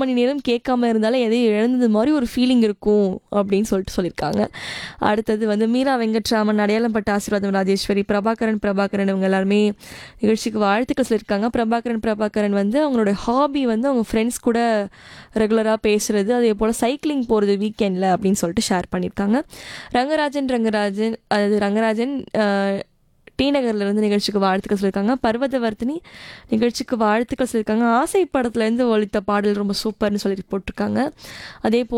மணி நேரம் கேட்காம இருந்தாலும் எதையும் இழந்தது மாதிரி ஒரு ஃபீலிங் இருக்கும் அப்படின்னு சொல்லிட்டு சொல்லியிருக்காங்க அடுத்தது வந்து மீரா வெங்கட்ராமன் அடையாளம்பட்ட ஆசீர்வாதம் ராஜேஸ்வரி பிரபாகரன் பிரபாகரன் இவங்க எல்லாருமே நிகழ்ச்சிக்கு வாழ்த்துக்கள் சொல்லியிருக்காங்க பிரபாகரன் பிரபாகரன் வந்து அவங்களோட ஹாபி வந்து அவங்க ஃப்ரெண்ட்ஸ் கூட ரெகுலராக பேசுகிறது அதே போல் சைக்கிளிங் போகிறது வீக்கெண்டில் அப்படின்னு சொல்லிட்டு ஷேர் பண்ணியிருக்காங்க ரங்கராஜன் ரங்கராஜன் அது ரங்கராஜன் அஹ், டி நகர்ல இருந்து நிகழ்ச்சிக்கு வாழ்த்துக்கள் சொல்லியிருக்காங்க பர்வதவர்த்தினி நிகழ்ச்சிக்கு வாழ்த்துக்கள் சொல்லியிருக்காங்க ஆசை படத்துலேருந்து ஒழித்த பாடல் ரொம்ப சூப்பர்னு சொல்லி போட்டிருக்காங்க அதே போல்